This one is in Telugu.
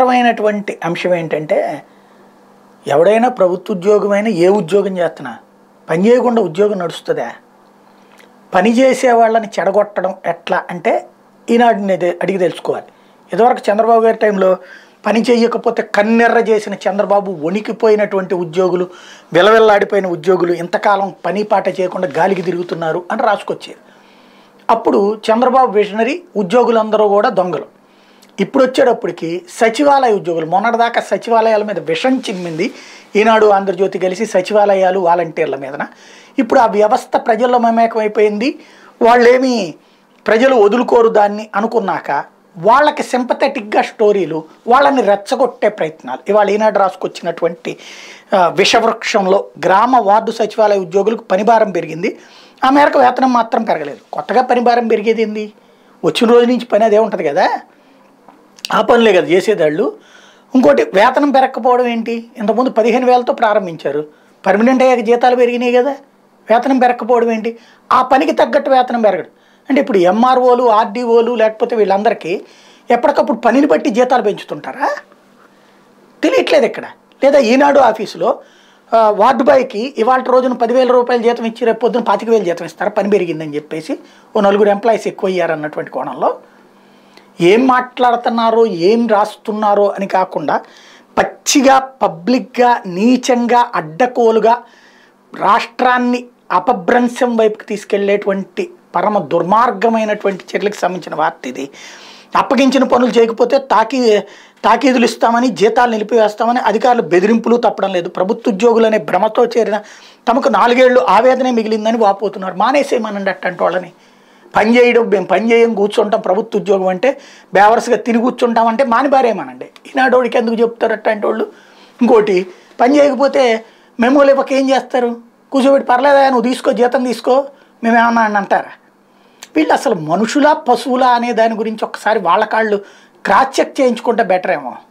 విచిత్రమైనటువంటి అంశం ఏంటంటే ఎవడైనా ప్రభుత్వ ఉద్యోగమైనా ఏ ఉద్యోగం చేస్తున్నా పని చేయకుండా ఉద్యోగం నడుస్తుందా పని చేసే వాళ్ళని చెడగొట్టడం ఎట్లా అంటే ఈనాడు నేను అడిగి తెలుసుకోవాలి ఇదివరకు చంద్రబాబు గారి టైంలో పని చేయకపోతే కన్నెర్ర చేసిన చంద్రబాబు వణికిపోయినటువంటి ఉద్యోగులు విలవిల్లాడిపోయిన ఉద్యోగులు ఇంతకాలం పని పాట చేయకుండా గాలికి తిరుగుతున్నారు అని రాసుకొచ్చారు అప్పుడు చంద్రబాబు విజనరీ ఉద్యోగులందరూ కూడా దొంగలు ఇప్పుడు వచ్చేటప్పటికి సచివాలయ ఉద్యోగులు మొన్నటిదాకా సచివాలయాల మీద విషం చిమ్మింది ఈనాడు ఆంధ్రజ్యోతి కలిసి సచివాలయాలు వాలంటీర్ల మీదన ఇప్పుడు ఆ వ్యవస్థ ప్రజల్లో మమేకమైపోయింది వాళ్ళేమి ప్రజలు వదులుకోరు దాన్ని అనుకున్నాక వాళ్ళకి సింపథెటిక్గా స్టోరీలు వాళ్ళని రెచ్చగొట్టే ప్రయత్నాలు ఇవాళ ఈనాడు రాసుకొచ్చినటువంటి ఆ, విషవృక్షంలో గ్రామ వార్డు సచివాలయ ఉద్యోగులకు పనిభారం పెరిగింది ఆ మేరకు వేతనం మాత్రం పెరగలేదు కొత్తగా పనిభారం పెరిగేది ఏంది వచ్చిన రోజు నుంచి పని అదే ఉంటుంది కదా ఆ పనులే కదా చేసేదాళ్ళు ఇంకోటి వేతనం పెరగకపోవడం ఏంటి ఇంతకుముందు పదిహేను వేలతో ప్రారంభించారు పర్మనెంట్ అయ్యాక జీతాలు పెరిగినాయి కదా వేతనం పెరగకపోవడం ఏంటి ఆ పనికి తగ్గట్టు వేతనం పెరగడు అంటే ఇప్పుడు ఎంఆర్ఓలు ఆర్డీఓలు లేకపోతే వీళ్ళందరికీ ఎప్పటికప్పుడు పనిని బట్టి జీతాలు పెంచుతుంటారా తెలియట్లేదు ఇక్కడ లేదా ఈనాడు ఆఫీసులో ఆ, వార్డు బాయ్కి ఇవాళ రోజున పదివేల రూపాయలు జీతం ఇచ్చి రేపు పొద్దున పాతిక వేలు జీతం ఇస్తారా పని పెరిగిందని చెప్పేసి ఓ నలుగురు ఎంప్లాయీస్ ఎక్కువ అయ్యారన్నటువంటి కోణంలో ఏం మాట్లాడుతున్నారో ఏం రాస్తున్నారో అని కాకుండా పచ్చిగా పబ్లిక్గా నీచంగా అడ్డకోలుగా రాష్ట్రాన్ని అపభ్రంశం వైపుకి తీసుకెళ్లేటువంటి పరమ దుర్మార్గమైనటువంటి చర్యలకు సంబంధించిన వార్త ఇది అప్పగించిన పనులు చేయకపోతే తాకీ తాకీదులు ఇస్తామని జీతాలు నిలిపివేస్తామని అధికారులు బెదిరింపులు తప్పడం లేదు ప్రభుత్వ ఉద్యోగులు అనే భ్రమతో చేరిన తమకు నాలుగేళ్లు ఆవేదనే మిగిలిందని వాపోతున్నారు మానేసేయమనండి అట్టంటి వాళ్ళని పని చేయడం మేము పని చేయం కూర్చుంటాం ప్రభుత్వ ఉద్యోగం అంటే బేవర్స్గా తిని కూర్చుంటాం అంటే మానిబారేమనండి ఈనాడోడికి ఎందుకు చెప్తారు అట్టంటి వాళ్ళు ఇంకోటి పని చేయకపోతే మెమోలు ఇవ్వక ఏం చేస్తారు కూర్చోబెట్టి పర్లేదా నువ్వు తీసుకో జీతం తీసుకో మేమేమన్నా అని అంటారా వీళ్ళు అసలు మనుషులా పశువులా అనే దాని గురించి ఒకసారి వాళ్ళ కాళ్ళు క్రాస్ చెక్ చేయించుకుంటే బెటర్ ఏమో